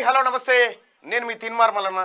Hi hello నమస్తే నేను మీ తిన్మార్ మల్లన్న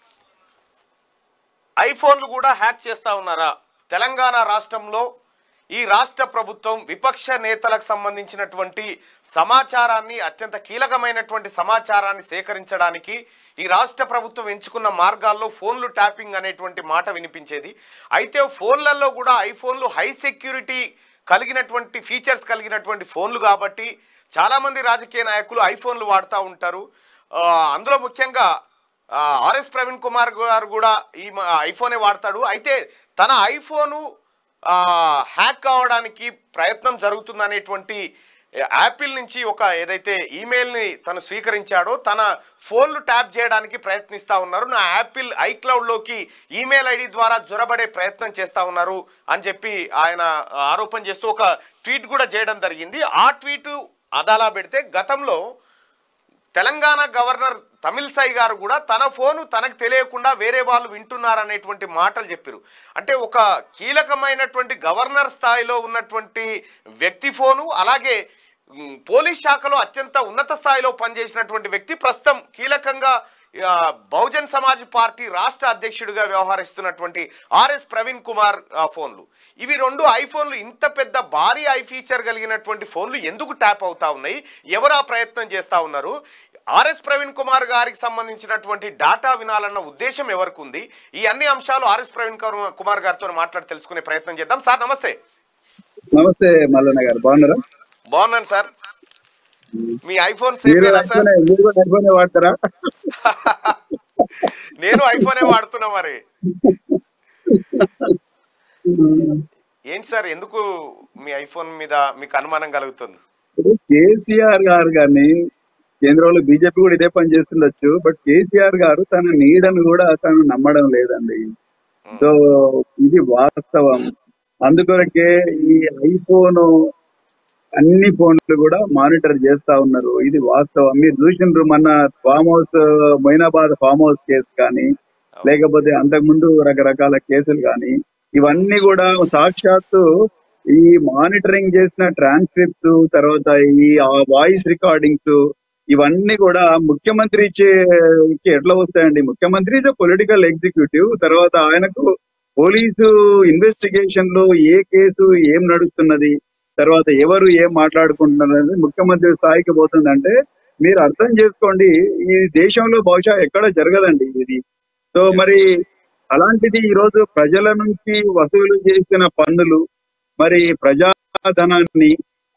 ఐఫోన్లు కూడా హ్యాక్ చేస్తా ఉన్నారా తెలంగాణ రాష్ట్రంలో ఈ రాష్ట్ర ప్రభుత్వం విపక్ష నేతలకు సంబంధించినటువంటి సమాచారాన్ని అత్యంత కీలకమైనటువంటి సమాచారాన్ని సేకరించడానికి ఈ రాష్ట్ర ప్రభుత్వం ఎంచుకున్న మార్గాల్లో ఫోన్లు ట్యాపింగ్ అనేటువంటి మాట వినిపించేది అయితే ఫోన్లలో కూడా ఐఫోన్లు హై సెక్యూరిటీ కలిగినటువంటి ఫీచర్స్ కలిగినటువంటి ఫోన్లు కాబట్టి చాలామంది రాజకీయ నాయకులు ఐఫోన్లు వాడుతూ ఉంటారు ఆ, అందులో ముఖ్యంగా ఆ, ఆర్ఎస్ ప్రవీణ్ కుమార్ గారు కూడా ఈ మ- ఐఫోనే వాడతాడు అయితే తన ఐఫోను ఆ, హ్యాక్ కావడానికి ప్రయత్నం జరుగుతుందనేటువంటి యాపిల్ నుంచి ఒక ఏదైతే ఈమెయిల్ని తను స్వీకరించాడో తన ఫోన్లు ట్యాప్ చేయడానికి ప్రయత్నిస్తూ ఉన్నారు నా యాపిల్ ఐక్లౌడ్లోకి ఈమెయిల్ ఐడి ద్వారా జొరబడే ప్రయత్నం చేస్తూ ఉన్నారు అని చెప్పి ఆయన ఆరోపణ చేస్తూ ఒక ట్వీట్ కూడా చేయడం జరిగింది ఆ ట్వీట్ అదాలా పెడితే గతంలో తెలంగాణ గవర్నర్ తమిళసై గారు కూడా తన ఫోను తనకు తెలియకుండా వేరే వాళ్ళు వింటున్నారనేటువంటి మాటలు చెప్పారు అంటే ఒక కీలకమైనటువంటి గవర్నర్ స్థాయిలో ఉన్నటువంటి వ్యక్తి ఫోను అలాగే ఉమ్, పోలీస్ శాఖలో అత్యంత ఉన్నత స్థాయిలో పనిచేసినటువంటి వ్యక్తి ప్రస్తుతం కీలకంగా ఆ, బహుజన్ సమాజ్ పార్టీ రాష్ట్ర అధ్యక్షుడిగా వ్యవహరిస్తున్నటువంటి ఆర్ఎస్ ప్రవీణ్ కుమార్ ఆ, ఫోన్లు ఇవి రెండు ఐఫోన్లు ఇంత పెద్ద భారీ ఐ ఫీచర్ కలిగినటువంటి ఫోన్లు ఎందుకు ట్యాప్ అవుతా ఉన్నాయి ఎవరు ఆ ప్రయత్నం చేస్తా ఉన్నారు ఆర్ఎస్ ప్రవీణ్ కుమార్ గారికి సంబంధించినటువంటి డాటా వినాలన్న ఉద్దేశం ఎవరికి ఉంది ఈ అన్ని అంశాలు ఆర్ఎస్ ప్రవీణ్ కుమార్- కుమార్ గారితో మాట్లాడి తెలుసుకునే ప్రయత్నం చేద్దాం సార్ నమస్తే నమస్తే మల్లన్న గారు బాగున్నారా బాగున్నాను సార్ మీ ఐఫోన్ మీరు సేఫేనా సార్ ఐఫోన్ మీరు కూడా ఐఫోన్ వాడతారా నేను ఐఫోనే వాడుతున్నా మరి ఏంటి సార్ ఎందుకు మీ ఐఫోన్ మీద మీకు అనుమానం కలుగుతుంది ఇప్పుడు కేసీఆర్ గారు కానీ కేంద్రంలో బీజేపీ కూడా ఇదే పని చేస్తుండొచ్చు బట్ కేసీఆర్ గారు తన నీడను కూడా తను నమ్మడం లేదండి సో ఇది వాస్తవం అందుకొరకే ఈ ఐఫోన్ అన్ని ఫోన్లు కూడా మానిటర్ చేస్తా ఉన్నారు ఇది వాస్తవం మీరు చూసిండ్రు మన farmhouse Moinabad farmhouse case కానీ లేకపోతే అంతకుముందు రకరకాల కేసులు కానీ ఇవన్నీ కూడా సాక్షాత్తు ఈ మానిటరింగ్ చేసిన ట్రాన్స్క్రిప్ట్స్ తర్వాత ఈ వాయిస్ రికార్డింగ్స్ ఇవన్నీ కూడా ముఖ్యమంత్రి ఇచ్చే కి ఎట్లా వస్తాయండి ముఖ్యమంత్రి ఇస్ పొలిటికల్ ఎగ్జిక్యూటివ్ తర్వాత ఆయనకు పోలీసు ఇన్వెస్టిగేషన్ లో ఏ కేసు ఏం నడుస్తున్నది తర్వాత ఎవరు ఏం మాట్లాడుకుంటున్నారు అనేది ముఖ్యమంత్రి స్థాయికి పోతుందంటే మీరు అర్థం చేసుకోండి ఈ దేశంలో బహుశా ఎక్కడ జరగదండి ఇది సో మరి అలాంటిది ఈ రోజు ప్రజల నుంచి వసూలు చేసిన పన్నులు మరి ప్రజాధనాన్ని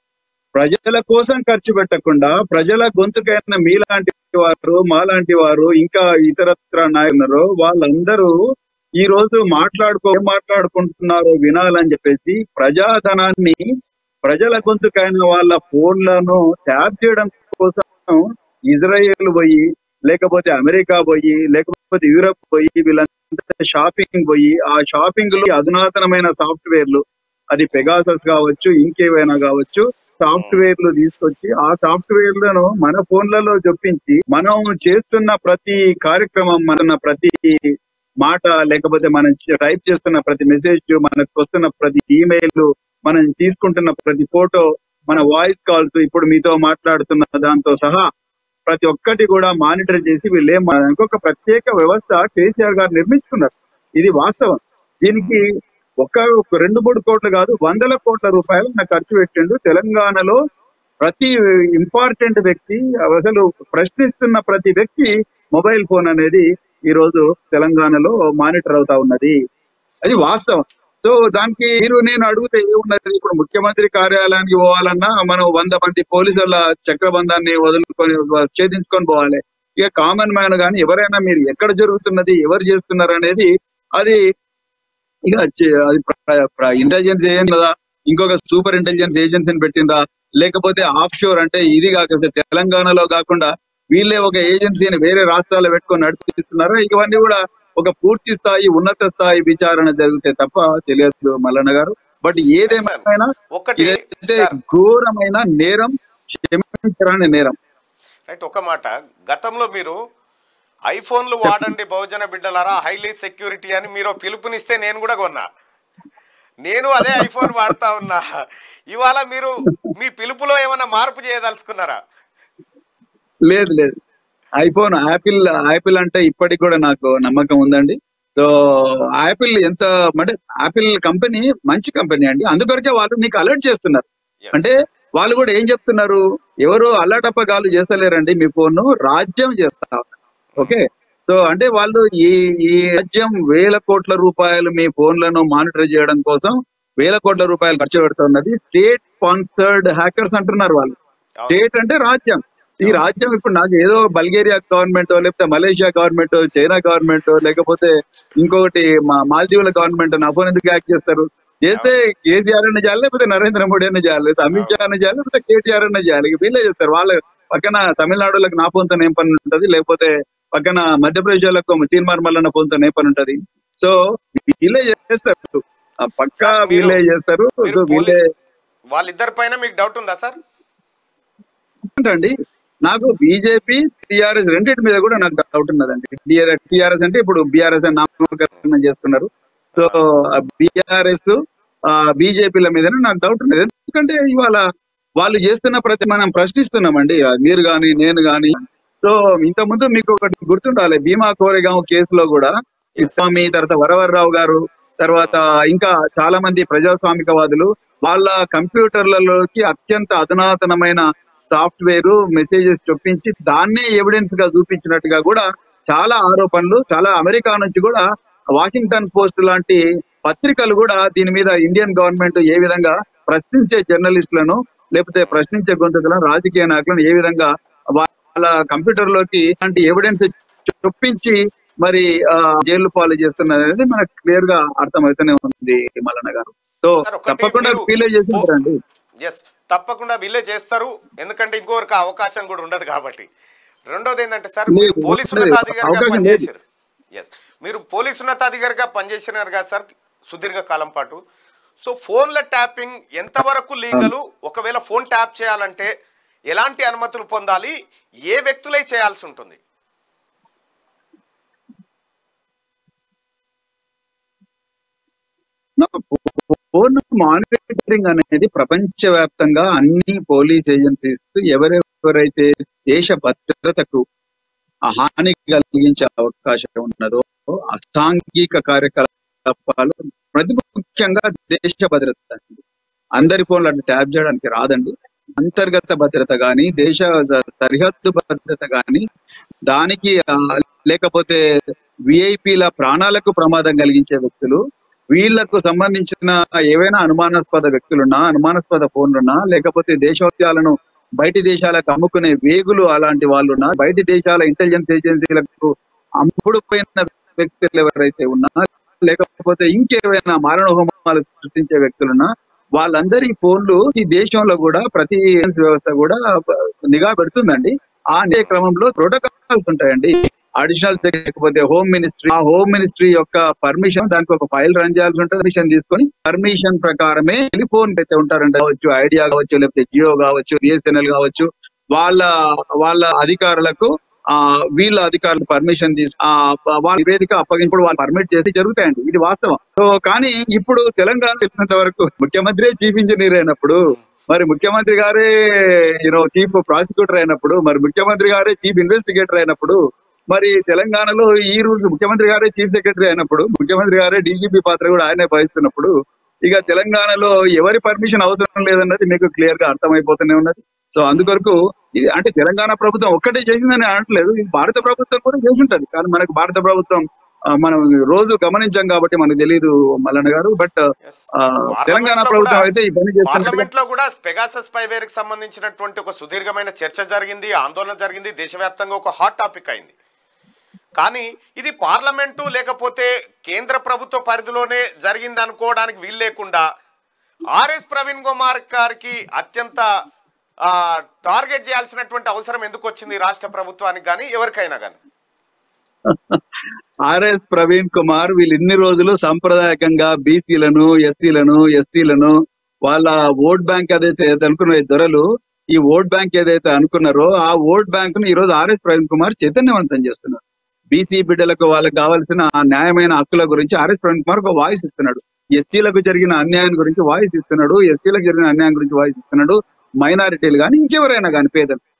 ప్రజల కోసం ఖర్చు పెట్టకుండా ప్రజల గొంతుకైన మీలాంటి వారు మాలాంటి వారు ఇంకా ఇతరత్ర నాయకులు వాళ్ళందరూ ఈ రోజు మాట్లాడుకో ఏం మాట్లాడుకుంటున్నారో వినాలని చెప్పేసి ప్రజాధనాన్ని ప్రజల గొంతుకైన వాళ్ళ ఫోన్లను ట్యాప్ చేయడం కోసం ఇజ్రాయెల్ పోయి లేకపోతే అమెరికా పోయి లేకపోతే యూరప్ పోయి వీళ్ళంతా షాపింగ్ పోయి ఆ షాపింగ్ లో అధునాతనమైన సాఫ్ట్వేర్లు అది పెగాసస్ కావచ్చు ఇంకేవైనా కావచ్చు సాఫ్ట్వేర్లు తీసుకొచ్చి ఆ సాఫ్ట్వేర్లను మన ఫోన్లలో చొప్పించి మనం చేస్తున్న ప్రతి కార్యక్రమం మన ప్రతి మాట లేకపోతే మనం టైప్ చేస్తున్న ప్రతి మెసేజ్ మనకు వస్తున్న ప్రతి ఈమెయిల్ మనం తీసుకుంటున్న ప్రతి ఫోటో మన వాయిస్ కాల్స్ ఇప్పుడు మీతో మాట్లాడుతున్న దాంతో సహా ప్రతి ఒక్కటి కూడా మానిటర్ చేసి వీళ్ళు ఏం ఇంకొక ప్రత్యేక వ్యవస్థ కేసీఆర్ గారు నిర్మించుకున్నారు ఇది వాస్తవం దీనికి ఒక్క ఒక రెండు మూడు కోట్లు కాదు వందల కోట్ల రూపాయలు నాకు ఖర్చు పెట్టిండు తెలంగాణలో ప్రతి ఇంపార్టెంట్ వ్యక్తి అసలు ప్రశ్నిస్తున్న ప్రతి వ్యక్తి మొబైల్ ఫోన్ అనేది ఈ రోజు తెలంగాణలో మానిటర్ అవుతా ఉన్నది అది వాస్తవం సో దానికి మీరు నేను అడిగితే ఏమున్నది ఇప్పుడు ముఖ్యమంత్రి కార్యాలయానికి పోవాలన్నా మనం వంద మంది పోలీసుల చక్రబంధాన్ని వదులుకొని ఛేదించుకొని పోవాలి ఇక కామన్ మ్యాన్ కానీ ఎవరైనా మీరు ఎక్కడ జరుగుతున్నది ఎవరు చేస్తున్నారు అనేది అది ఇక చే- అది ఇంటెలిజెన్స్ ఏజెంట్ కదా ఇంకొక సూపర్ ఇంటెలిజెన్స్ ఏజెన్సీని పెట్టిందా లేకపోతే ఆఫ్ షోర్ అంటే ఇది కాకపోతే తెలంగాణలో కాకుండా వీళ్ళే ఒక ఏజెన్సీని వేరే రాష్ట్రాల్లో పెట్టుకొని నడిపిస్తున్నారా ఇవన్నీ కూడా ఒక పూర్తి స్థాయి ఉన్నత స్థాయి విచారణ జరిగితే తప్ప తెలియదు మల్లన్న గారు బట్ ఏదేమైనా ఒకటి ఇదైతే సార్ ఘోరమైన నేరం క్షమించరాని నేరం రైట్ ఒక మాట గతంలో మీరు ఐఫోన్లు వాడండి బహుజన బిడ్డలారా హైలీ సెక్యూరిటీ అని మీరు పిలుపునిస్తే నేను కూడా కొన్నా నేను అదే ఐఫోన్ వాడుతా ఉన్నా ఇవాళ మీరు మీ పిలుపులో ఏమైనా మార్పు చేయదలుచుకున్నారా లేదు లేదు ఐఫోన్ యాపిల్ యాపిల్ అంటే ఇప్పటికి కూడా నాకు నమ్మకం ఉందండి సో యాపిల్ ఎంత అంటే యాపిల్ కంపెనీ మంచి కంపెనీ అండి అందుకొరకే వాళ్ళు మీకు అలర్ట్ చేస్తున్నారు Yes. అంటే వాళ్ళు కూడా ఏం చెప్తున్నారు ఎవరు అల్లాటప్పగాలు చేస్తలేరండి మీ ఫోన్ రాజ్యం చేస్తా ఓకే సో అంటే వాళ్ళు ఈ ఈ రాజ్యం వేల కోట్ల రూపాయలు మీ ఫోన్లను మానిటర్ చేయడం కోసం వేల కోట్ల రూపాయలు ఖర్చు పెడుతున్నది స్టేట్ స్పాన్సర్డ్ హ్యాకర్స్ అంటున్నారు వాళ్ళు అవును. స్టేట్ అంటే రాజ్యం ఈ రాజ్యం ఇప్పుడు నాకు ఏదో బల్గేరియా గవర్నమెంట్ లేకపోతే మలేషియా గవర్నమెంట్ చైనా గవర్నమెంట్ లేకపోతే ఇంకొకటి మా మాల్దీవుల గవర్నమెంట్ నా ఫోన్ ఎందుకు హ్యాక్ చేస్తారు చేస్తే కేసీఆర్ అన్న చేయాలి లేకపోతే నరేంద్ర మోడీ అన్న చేయాలి లేకపోతే అమిత్ షా అన్న చేయాలి లేకపోతే కేటీఆర్ అన్న చేయాలి ఇక వీళ్ళే చేస్తారు వాళ్ళ పక్కన తమిళనాడులకు నా ఫోన్తో ఏం పని ఉంటది లేకపోతే పక్కన మధ్యప్రదేశ్ వాళ్ళకు తీర్మార్ మల్లన్న ఫోన్తో ఏం పని ఉంటది సో వీళ్ళే చేస్తారు ఆ పక్కా సార్, మీరు- వీళ్ళే చేస్తారు మీరు సో వీళ్ళే పోలీ- వాళ్ళిద్దరి పైన మీకు డౌట్ ఉందా సార్ అండి నాకు బీజేపీ టిఆర్ఎస్ రెండింటి మీద కూడా నాకు డౌట్ ఉన్నదండి టిఆర్ఎస్ అంటే ఇప్పుడు బీఆర్ఎస్ అని నామకరణం చేస్తున్నారు సో బీఆర్ఎస్ బీజేపీల మీద నాకు డౌట్ ఉన్నది ఎందుకంటే ఇవాళ వాళ్ళు చేస్తున్న ప్రతి మనం ప్రశ్నిస్తున్నామండి మీరు గాని నేను గాని సో ఇంత ముందు మీకు ఒకటి గుర్తుండాలి భీమా కోరేగాం కేసులో కూడా స్వామి తర్వాత వరవరరావు గారు తర్వాత ఇంకా చాలా మంది ప్రజాస్వామికవాదులు వాళ్ళ కంప్యూటర్లలోకి అత్యంత అధునాతనమైన సాఫ్ట్వేర్ మెసేజెస్ చొప్పించి దాన్నే ఎవిడెన్స్ గా చూపించినట్టుగా కూడా చాలా ఆరోపణలు చాలా అమెరికా నుంచి కూడా వాషింగ్టన్ పోస్ట్ లాంటి పత్రికలు కూడా దీని మీద ఇండియన్ గవర్నమెంట్ ఏ విధంగా ప్రశ్నించే జర్నలిస్టులను లేకపోతే ప్రశ్నించే గొంతులను రాజకీయ నాయకులను ఏ విధంగా వాళ్ళ కంప్యూటర్ లోకి ఇలాంటి ఎవిడెన్స్ చొప్పించి మరి ఆ, జైలు పాలు చేస్తున్నది అనేది మనకు క్లియర్ గా అర్థమవుతూనే ఉంది మల్లన్న గారు సో సార్, ఒకటి తప్పకుండా మీరు- ఫీల్ చేసింటారండి ఎస్ తప్పకుండా వీళ్ళే చేస్తారు ఎందుకంటే ఇంకొకరికి అవకాశం కూడా ఉండదు కాబట్టి రెండోది ఏంటంటే సార్ మీరు లేదు, పోలీసు లేదు, ఉన్నతాధికారిగా అవకాశం పనిచేశారు ఎస్ మీరు పోలీసు ఉన్నతాధికారిగా పనిచేసినారు కదా సార్ సుదీర్ఘ కాలం పాటు సో ఫోన్ల ట్యాపింగ్ ఎంతవరకు లీగలు ఒకవేళ ఫోన్ ట్యాప్ చేయాలంటే ఎలాంటి అనుమతులు పొందాలి ఏ వ్యక్తులై చేయాల్సి ఉంటుంది ఫోన్ మానిటరింగ్ అనేది ప్రపంచవ్యాప్తంగా అన్ని పోలీస్ ఏజెన్సీస్ ఎవరెవరైతే దేశ భద్రతకు హాని కలిగించే అవకాశం ఉన్నదో అసాంఘిక కార్యకలాపాలు ప్రతి ముఖ్యంగా దేశ భద్రత అండి. అందరి ఫోన్లు అంటే ట్యాప్ చేయడానికి రాదండి అంతర్గత భద్రత గాని దేశ సరిహద్దు భద్రత గాని దానికి ఆ, లేకపోతే విఐపీల ప్రాణాలకు ప్రమాదం కలిగించే వ్యక్తులు వీళ్లకు సంబంధించిన ఏవైనా అనుమానాస్పద వ్యక్తులున్నా అనుమానాస్పద ఫోన్లున్నా లేకపోతే దేశోద్యాలను బయటి దేశాలకు అమ్ముకునే వేగులు అలాంటి వాళ్ళున్నా బయటి దేశాల ఇంటెలిజెన్స్ ఏజెన్సీలకు అమ్ముడు పోయిన వ్యక్తులు ఎవరైతే ఉన్నా లేకపోతే ఇంకేవైనా మారణ హోమాలు సృష్టించే వ్యక్తులున్నా వాళ్ళందరి ఫోన్లు ఈ దేశంలో కూడా ప్రతి వ్యవస్థ కూడా నిఘా పెడుతుందండి ఆ అనే క్రమంలో ప్రోటోకాల్స్ ఉంటాయండి అడిషనల్ లేకపోతే హోమ్ మినిస్ట్రీ ఆ హోమ్ మినిస్ట్రీ యొక్క పర్మిషన్ దానికి ఒక ఫైల్ రన్ చేయాల్సి ఉంటుంది పర్మిషన్ తీసుకొని పర్మిషన్ ప్రకారమే టెలిఫోన్ అయితే ఉంటారంట కావచ్చు ఐడియా కావచ్చు లేకపోతే జియో కావచ్చు బిఎస్ఎన్ఎల్ కావచ్చు వాళ్ళ వాళ్ళ అధికారులకు ఆ వీళ్ళ అధికారులు పర్మిషన్ తీసు ఆ వాళ్ళ నివేదిక అప్పగింపుడు వాళ్ళు పర్మిట్ చేసి జరుగుతాయండి ఇది వాస్తవం సో కానీ ఇప్పుడు తెలంగాణ చెప్పినంత వరకు ముఖ్యమంత్రి చీఫ్ ఇంజనీర్ అయినప్పుడు మరి ముఖ్యమంత్రి గారే యూనో చీఫ్ ప్రాసిక్యూటర్ అయినప్పుడు మరి ముఖ్యమంత్రి గారే చీఫ్ ఇన్వెస్టిగేటర్ అయినప్పుడు మరి తెలంగాణలో ఈ రోజు ముఖ్యమంత్రి గారే చీఫ్ సెక్రటరీ అయినప్పుడు ముఖ్యమంత్రి గారే డీజీపీ పాత్ర కూడా ఆయనే వహిస్తున్నప్పుడు ఇక తెలంగాణలో ఎవరి పర్మిషన్ అవసరం లేదన్నది మీకు క్లియర్ గా అర్థమైపోతూనే ఉన్నది సో అందుకొరకు ఇది అంటే తెలంగాణ ప్రభుత్వం ఒక్కటే చేసిందని అనట్లేదు ఇది భారత ప్రభుత్వం కూడా చేసి ఉంటది కానీ మనకు భారత ప్రభుత్వం ఆ, మనం రోజు గమనించాం కాబట్టి మనకు తెలియదు మల్లన్న గారు బట్ Yes. తెలంగాణ పార్లమెంట్లో ప్రభుత్వం కూడా- అయితే ఈ పని చేస్తున్నట్టుగా పార్లమెంట్ లో కూడా పెగాసస్ స్పైవేర్ కి సంబంధించినటువంటి ఒక సుదీర్ఘమైన చర్చ జరిగింది ఆందోళన జరిగింది దేశవ్యాప్తంగా ఒక హాట్ టాపిక్ అయింది కానీ ఇది పార్లమెంటు లేకపోతే కేంద్ర ప్రభుత్వ పరిధిలోనే జరిగింది అనుకోవడానికి వీలు లేకుండా ఆర్ఎస్ ప్రవీణ్ కుమార్ గారికి అత్యంత ఆ, టార్గెట్ చేయాల్సినటువంటి అవసరం ఎందుకు వచ్చింది రాష్ట్ర ప్రభుత్వానికి కానీ ఎవరికైనా కానీ ఆర్ఎస్ ప్రవీణ్ కుమార్ వీళ్ళు ఇన్ని రోజులు సాంప్రదాయకంగా బీసీలను ఎస్సీలను ఎస్టీలను వాళ్ళ ఓట్ బ్యాంక్ ఏదైతే అనుకున్న ఈ దొరలు ఈ ఓట్ బ్యాంక్ ఏదైతే అనుకున్నారో ఆ ఓట్ బ్యాంక్ ను ఈ రోజు ఆర్ఎస్ ప్రవీణ్ కుమార్ చైతన్యవంతం చేస్తున్నారు బీసీ బిడ్డలకు వాళ్ళకి కావాల్సిన ఆ న్యాయమైన హక్కుల గురించి ఆర్ఎస్ ప్రవీణ్ కుమార్ ఒక వాయిస్ ఇస్తున్నాడు ఎస్సీలకు జరిగిన అన్యాయం గురించి వాయిస్ ఇస్తున్నాడు ఎస్సీలకు జరిగిన అన్యాయం గురించి వాయిస్ ఇస్తున్నాడు మైనారిటీలు కానీ ఇంకెవరైనా కానీ పేదలు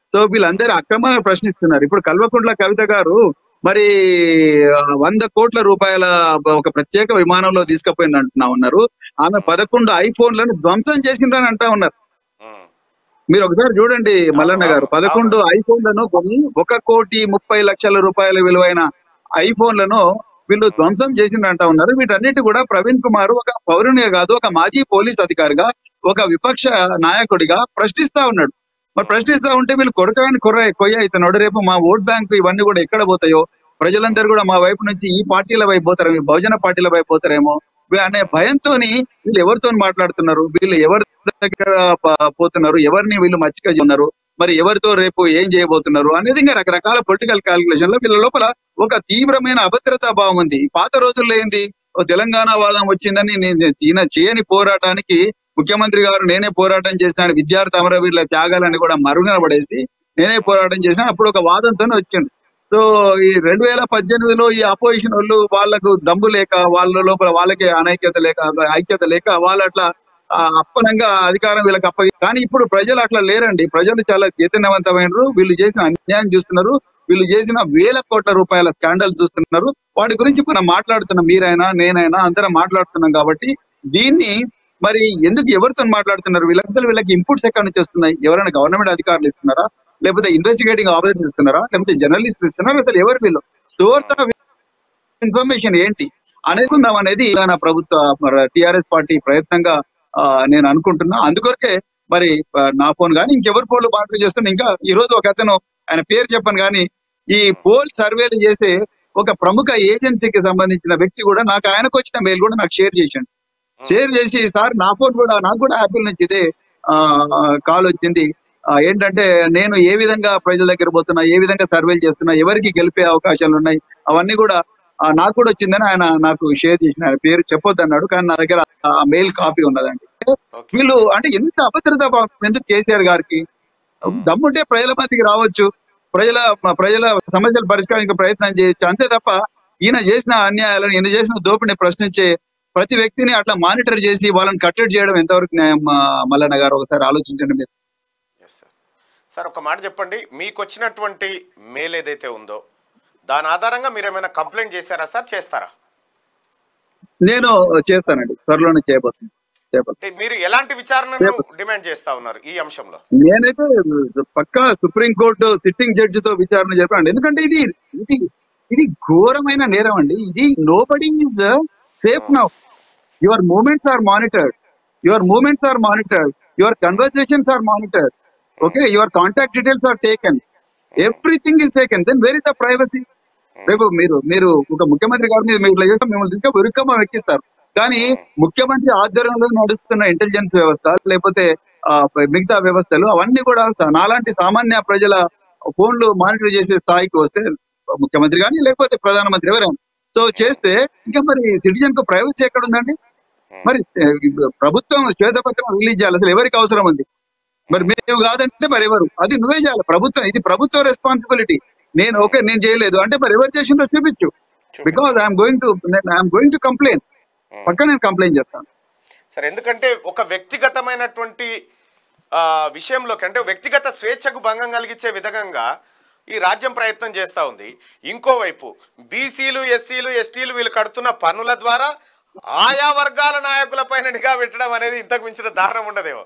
సో వీళ్ళందరూ అక్రమంగా ప్రశ్నిస్తున్నారు ఇప్పుడు కల్వకుంట్ల కవిత గారు మరి ఆ, వంద కోట్ల రూపాయల ఒక ప్రత్యేక విమానంలో తీసుకుపోయింది అంటున్నా ఉన్నారు ఆమె పదకొండు ఐఫోన్లను ధ్వంసం చేసిందని అంటా ఉన్నారు ఉమ్, మీరు ఒకసారి చూడండి మల్లన్న గారు అవును, పదకొండు ఐఫోన్లను కొని ఒక కోటి ముప్పై లక్షల రూపాయల విలువైన ఐఫోన్లను వీళ్ళు ధ్వంసం చేసిందంటా ఉన్నారు వీటన్నిటి కూడా ప్రవీణ్ కుమార్ ఒక పౌరునిగా కాదు ఒక మాజీ పోలీస్ అధికారిగా ఒక విపక్ష నాయకుడిగా ప్రశ్నిస్తా ఉన్నాడు మరి ప్రశ్నిస్తా ఉంటే వీళ్ళు కొరకాయని కొర్ర కొయ్య అవుతున్నాడు రేపు మా ఓట్ బ్యాంక్ ఇవన్నీ కూడా ఎక్కడ పోతాయో ప్రజలందరూ కూడా మా వైపు నుంచి ఈ పార్టీల వైపు పోతారేమో బహుజన పార్టీల వైపు పోతారేమో వీ- అనే భయంతో వీళ్ళు ఎవరితో మాట్లాడుతున్నారు వీళ్ళు ఎవరి దగ్గర ప- పోతున్నారు ఎవరిని వీళ్ళు మచ్చిక ఉన్నారు మరి ఎవరితో రేపు ఏం చేయబోతున్నారు అనేది ఇంకా రకరకాల పొలిటికల్ క్యాలిక్యులేషన్ లో వీళ్ళ లోపల ఒక తీవ్రమైన అభద్రతా భావం ఉంది పాత రోజుల్లో ఏంది ఓ తెలంగాణ వాదం వచ్చిందని నేను ఈయన చేయని పోరాటానికి ముఖ్యమంత్రి గారు నేనే పోరాటం చేసినాను విద్యార్థి అమరవీరుల త్యాగాలని కూడా మరుగున పడేసి నేనే పోరాటం చేసినా అప్పుడు ఒక వాదంతోనే వచ్చిండు సో ఈ రెండు వేల పద్దెనిమిదిలో ఈ అపోజిషన్ వాళ్ళు వాళ్ళకు దమ్ము లేక వాళ్ళ లోపల వాళ్ళకి అనైక్యత లేక ఐక్యత లేక వాళ్ళు అట్లా ఆ, అప్పనంగా అధికారం వీళ్ళకి అప్పగి కానీ ఇప్పుడు ప్రజలు అట్లా లేరండి ప్రజలు చాలా చైతన్యవంతమైనరు వీళ్ళు చేసిన అన్యాయం చూస్తున్నారు వీళ్ళు చేసిన వేల కోట్ల రూపాయల స్కాండల్ చూస్తున్నారు వాటి గురించి మనం మాట్లాడుతున్నాం మీరైనా నేనైనా అందరం మాట్లాడుతున్నాం కాబట్టి దీన్ని మరి ఎందుకు ఎవరితో మాట్లాడుతున్నారు వీళ్ళందరూ వీళ్ళకి ఇన్పుట్స్ ఎక్కడి నుంచి వస్తున్నాయి ఎవరైనా గవర్నమెంట్ అధికారులు ఇస్తున్నారా లేకపోతే ఇన్వెస్టిగేటింగ్ ఆఫీసర్స్ ఇస్తున్నారా లేకపోతే జర్నలిస్ట్ ఇస్తున్నారా అసలు ఎవరు వీళ్ళు సోర్స్ ఆఫ్ ఇన్ఫర్మేషన్ ఏంటి అనుకుందాం అనేది నా ప్రభుత్వ టిఆర్ఎస్ పార్టీ ప్రయత్నంగా ఆ, నేను అనుకుంటున్నా అందుకొరకే మరి ఆ, నా ఫోన్ కానీ ఇంకెవరి ఫోన్లు మాట్లాడి చేస్తున్నా ఇంకా ఈ రోజు ఒక అతను ఆయన పేరు చెప్పను కానీ ఈ పోల్ సర్వేలు చేసే ఒక ప్రముఖ ఏజెన్సీకి సంబంధించిన వ్యక్తి కూడా నాకు ఆయనకు వచ్చిన మెయిల్ కూడా నాకు షేర్ చేసిండు షేర్ చేసి సార్ నా ఫోన్ కూడా నాకు కూడా యాపిల్ నుంచి ఇదే కాల్ వచ్చింది ఆ, ఏంటంటే నేను ఏ విధంగా ప్రజల దగ్గర పోతున్నా ఏ విధంగా సర్వేలు చేస్తున్నా ఎవరికి గెలిపే అవకాశాలు ఉన్నాయి అవన్నీ కూడా ఆ, నాకు కూడా వచ్చిందని ఆయన నాకు షేర్ చేసిన ఆయన పేరు చెప్పొద్దు అన్నాడు కానీ నా దగ్గర ఆ మెయిల్ కాపీ ఉన్నదండి ఓకే వీళ్ళు అంటే ఎంత అభద్రత భావం ఎందుకు కేసీఆర్ గారికి దమ్ముంటే ప్రజల మధ్యకి రావచ్చు ప్రజల ప్రజల సమస్యలు పరిష్కరించే ప్రయత్నం చేయొచ్చు అంతే తప్ప ఈయన చేసిన అన్యాయాలను ఈయన చేసిన దోపిడిని ప్రశ్నించే ప్రతి వ్యక్తిని అట్లా మానిటర్ చేసి వాళ్ళని కట్టడి చేయడం ఎంతవరకు న్యాయం ఆ, మల్లన్న గారు ఒకసారి ఆలోచించండి మీరు ఎస్ సార్ సార్ ఒక మాట చెప్పండి మీకు వచ్చినటువంటి మెయిల్ ఏదైతే ఉందో దాని ఆధారంగా మీరు ఏమైనా కంప్లైంట్ చేశారా సార్ చేస్తారా నేను చేస్తానండి త్వరలోనే చేయబోతున్నాను చేయబోతున్నాను అంటే మీరు ఎలాంటి విచారణను డిమాండ్ చేస్తా ఉన్నారు ఈ అంశంలో నేనైతే పక్కా సుప్రీం కోర్టు సిట్టింగ్ జడ్జి తో విచారణ చెప్పండి ఎందుకంటే ఇది ఇది ఇది ఘోరమైన నేరం అండి ఇది nobody is safe now your moments are monitored your moments are monitored your conversations are monitored okay your contact details are taken everything is taken then where is the privacy రేపు మీరు మీరు ఒక ముఖ్యమంత్రి గారి మీద మీరు ఇట్లా చేస్తే మిమ్మల్ని తీసుకొని ఉరుక్కమ్మ ఎక్కిస్తారు కానీ ముఖ్యమంత్రి ఆధ్వర్యంలో నడుస్తున్న ఇంటెలిజెన్స్ వ్యవస్థ లేకపోతే ఆ, మిగతా వ్యవస్థలు అవన్నీ కూడా స- నాలాంటి సామాన్య ప్రజల ఫోన్లు మానిటర్ చేసే స్థాయికి వస్తే ముఖ్యమంత్రి కానీ లేకపోతే ప్రధానమంత్రి ఎవరైనా సో చేస్తే ఇంకా మరి సిటిజన్ కు ప్రైవసీ ఎక్కడ ఉందండి మరి ఏ, ప్రభుత్వం శ్వేతపత్రం రిలీజ్ చేయాలి అసలు ఎవరికి అవసరం ఉంది మరి మేము కాదంటే మరి ఎవరు అది నువ్వే చేయాలి ప్రభుత్వం ఇది ప్రభుత్వ రెస్పాన్సిబిలిటీ నేను ఓకే నేను చేయలేదు అంటే మరి ఎవరు చేసిందో చూపించు because I'm going to I'm going to complaint పక్క నేను కంప్లైంట్ చేస్తాను సరే ఎందుకంటే ఒక వ్యక్తిగతమైనటువంటి ఆ, విషయంలోకి అంటే వ్యక్తిగత స్వేచ్ఛకు భంగం కలిగించే విధంగా ఈ రాజ్యం ప్రయత్నం చేస్తూ ఉంది ఇంకోవైపు బీసీలు ఎస్సీలు ఎస్టీలు వీళ్ళు కడుతున్న పన్నుల ద్వారా ఆయా వర్గాల నాయకులపైన నిఘా పెట్టడం అనేది ఇంతకు మించిన దారుణం ఉండదేమో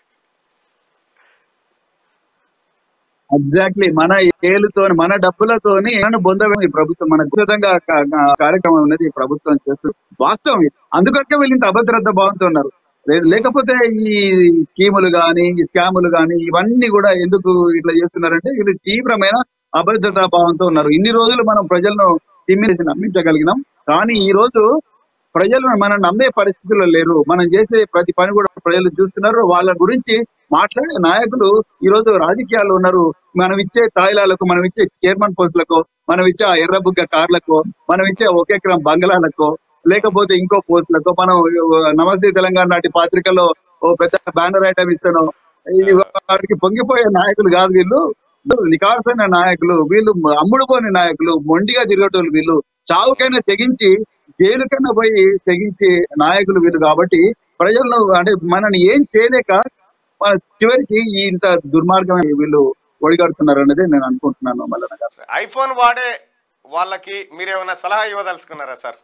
ఎగ్జాక్ట్లీ మన ఏలుతో మన డబ్బులతోని ఏమైనా బొందడం ఈ ప్రభుత్వం మన ఉచితంగా కా- కా- కార్యక్రమం అనేది ఈ ప్రభుత్వం చేస్తుంది వాస్తవం ఇది. అందుకొరకే వీళ్ళు ఇంత అభద్రత భావంతో ఉన్నారు లే- లేకపోతే ఈ స్కీములు గాని ఈ స్కాములు గాని ఇవన్నీ కూడా ఎందుకు ఇట్లా చేస్తున్నారంటే వీళ్ళు తీవ్రమైన అభద్రతా భావంతో ఉన్నారు ఇన్ని రోజులు మనం ప్రజలను తిమ్మిసి నమ్మించగలిగినాం కానీ ఈ రోజు ప్రజలు మనం నమ్మే పరిస్థితుల్లో లేరు మనం చేసే ప్రతి పని కూడా ప్రజలు చూస్తున్నారు వాళ్ళ గురించి మాట్లాడే నాయకులు ఈ రోజు రాజకీయాల్లో ఉన్నారు మనం ఇచ్చే తాయిలాలకు మనం ఇచ్చే చైర్మన్ పోస్టులకు మనం ఇచ్చే ఆ ఎర్రబుగ్గ కార్లకు మనం ఇచ్చే ఒక ఎకరం బంగ్లాలకు లేకపోతే ఇంకో పోస్టులకు మనం నమస్తే తెలంగాణ నాటి పాత్రికలో ఓ పెద్ద బ్యానర్ ఐటమ్ ఇస్తాను ఇది వారికి పొంగిపోయే నాయకులు కాదు వీళ్ళు నికాసైన నాయకులు వీళ్ళు అమ్ముడుపోని నాయకులు మొండిగా తిరగటోళ్ళు వీళ్ళు చావుకైనా తెగించి జైలుకైనా పోయి తెగించే నాయకులు వీళ్ళు కాబట్టి ప్రజలను అంటే మనని ఏం చేయలేక మన చివరికి ఈ ఇంత దుర్మార్గమైన వీళ్ళు ఒడిగడుతున్నారు అనేది నేను అనుకుంటున్నాను మల్లన్న గారు ఐఫోన్ వాడే వాళ్ళకి మీరేమైనా సలహా ఇవ్వదలుచుకున్నారా sir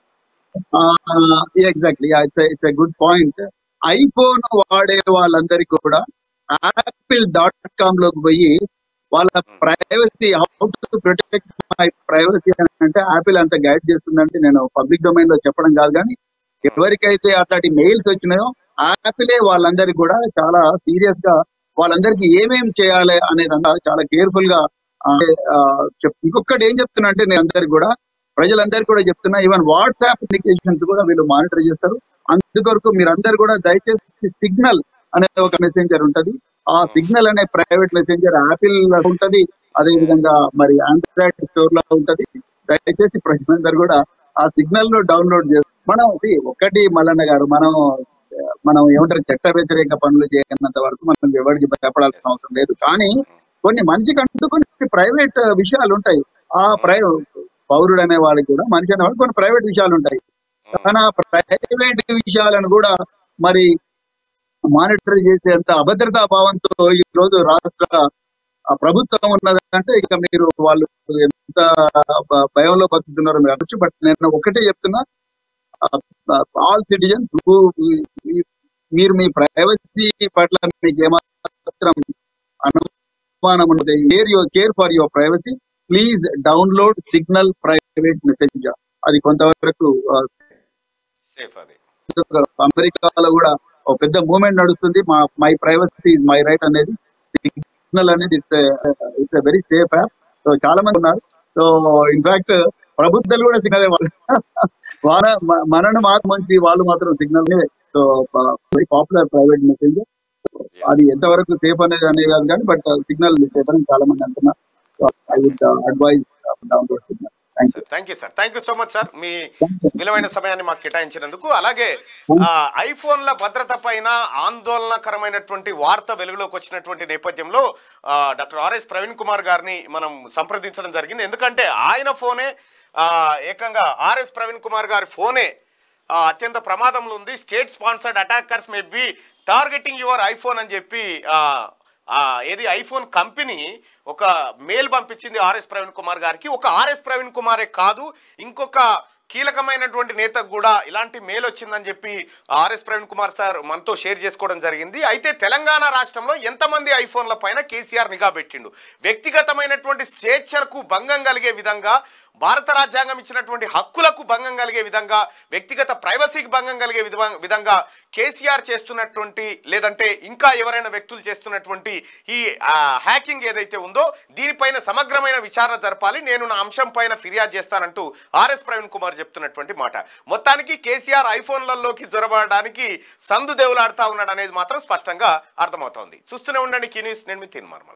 exactly it's good point iPhone వాడే వాళ్ళందరికీ కూడా యాపిల్ డాట్ కామ్ లోకి పోయి వాళ్ళ privacy how to protect my privacy అంటే యాపిల్ అంత గైడ్ చేస్తుందంటే నేను పబ్లిక్ డొమైన్ లో చెప్పడం కాదు కానీ ఎవరికైతే అట్లాంటి మెయిల్స్ వచ్చినాయో యాపిలే వాళ్ళందరికీ కూడా చాలా సీరియస్ గా వాళ్ళందరికీ ఏమేం చేయాలి అనేదంతా చాలా కేర్ఫుల్ గా ఆ, ఆ, చెప్ ఇంకొకటి ఏం చెప్తున్నా అంటే నేను అందరికి కూడా ప్రజలందరికీ కూడా చెప్తున్నా ఈవెన్ వాట్సాప్ అప్లికేషన్స్ కూడా వీళ్ళు మానిటర్ చేస్తారు అందుకొరకు మీరందరూ కూడా దయచేసి సిగ్నల్ అనే ఒక మెసెంజర్ ఉంటది ఆ సిగ్నల్ అనే ప్రైవేట్ మెసెంజర్ యాపిల్ లో ఉంటది అదే విధంగా మరి ఆండ్రాయిడ్ స్టోర్ లో ఉంటది దయచేసి ప్రజలందరూ కూడా ఆ సిగ్నల్ ను డౌన్లోడ్ చేస్తారు మనం see, ఒకటి మల్లన్న గారు మనం మనం ఏమంటారు చట్ట వ్యతిరేక పనులు చేయనంత వరకు మనం ఎవరికి భయపడాల్సిన అవసరం లేదు కానీ కొన్ని మనిషికి అంటూ కొన్ని ప్రైవేట్ విషయాలు ఉంటాయి ఆ ప్రై పౌరుడు అనే వాళ్ళకి కూడా మనిషి అనే వాళ్ళకి కొన్ని ప్రైవేట్ విషయాలు ఉంటాయి కానీ ఆ ప్రైవేట్ విషయాలను కూడా మరి మానిటర్ చేసేంత అభద్రతా భావంతో ఈ రోజు రాష్ట్ర ఆ ప్రభుత్వం ఉన్నదంటే ఇక మీరు వాళ్ళు ఎంత భ- భయంలో బతుకుతున్నారో మీరు అనొచ్చు బట్ నేను ఒకటే చెప్తున్నా ఆల్ సిటిజన్స్ మీరు మీ ప్రైవసీ పట్ల మీకు ఏమాత్రం అనుమానం ఉన్నది care your care for your privacy please download Signal private message అది కొంతవరకు ఆ, సేఫ్ అది అమెరికాలో కూడా ఒక పెద్ద మూవ్మెంట్ నడుస్తుంది మా మై ప్రైవసీ మై రైట్ అనేది సిగ్నల్ అనేది it's it's very safe app so చాలా మంది ఉన్నారు సో ఇన్ఫాక్ట్ ప్రభుత్వాలు కూడా సిగ్నల్ వాళ్ళ మ- మనను మాత్రం మంచి వాళ్ళు మాత్రం Signal so very popular private message అది ఎంతవరకు సేఫ్ అనేది అనేది కాదు కానీ బట్ సిగ్నల్ సేఫ్ అని చాలా మంది అంటున్నారు so I would advise download Signal thank you thank you sir thank you so much sir మీ విలువైన సమయాన్ని మాకు కేటాయించినందుకు అలాగే ఆ, ఐఫోన్ల భద్రత పైన ఆందోళనకరమైనటువంటి వార్త వెలుగులోకి వచ్చినటువంటి నేపథ్యంలో ఆ, డాక్టర్ ఆర్ఎస్ ప్రవీణ్ కుమార్ గారిని మనం సంప్రదించడం జరిగింది ఎందుకంటే ఆయన ఫోనే ఆ, ఏకంగా ఆర్ఎస్ ప్రవీణ్ కుమార్ గారి ఫోనే ఆ, అత్యంత ప్రమాదంలో ఉంది state sponsored attackers may be targeting your iPhone అని చెప్పి ఆ, ఆ, ఏది ఐఫోన్ కంపెనీ ఒక మెయిల్ పంపించింది ఆర్ఎస్ ప్రవీణ్ కుమార్ గారికి ఒక ఆర్ఎస్ ప్రవీణ్ కుమారే కాదు ఇంకొక కీలకమైనటువంటి నేతకు కూడా ఇలాంటి మెయిల్ వచ్చిందని చెప్పి ఆర్ఎస్ ప్రవీణ్ కుమార్ సార్ మనతో షేర్ చేసుకోవడం జరిగింది అయితే తెలంగాణ రాష్ట్రంలో ఎంతమంది ఐఫోన్ల పైన కేసీఆర్ నిఘా పెట్టిండు వ్యక్తిగతమైనటువంటి స్వేచ్ఛలకు భంగం కలిగే విధంగా భారత రాజ్యాంగం ఇచ్చినటువంటి హక్కులకు భంగం కలిగే విధంగా వ్యక్తిగత ప్రైవసీకి భంగం కలిగే విధ- విధంగా కేసీఆర్ చేస్తున్నటువంటి లేదంటే ఇంకా ఎవరైనా వ్యక్తులు చేస్తున్నటువంటి ఈ ఆ, హ్యాకింగ్ ఏదైతే ఉందో దీనిపైన సమగ్రమైన విచారణ జరపాలి నేను నా అంశం పైన ఫిర్యాదు చేస్తానంటూ ఆర్ఎస్ ప్రవీణ్ కుమార్ చెప్తున్నటువంటి మాట మొత్తానికి కేసీఆర్ ఐఫోన్లలోకి జొరబడడానికి సందు దేవులాడుతా ఉన్నాడు అనేది మాత్రం స్పష్టంగా అర్థమవుతోంది చూస్తూనే ఉండండి కీ న్యూస్ నేను మీ తిన్మార్మల్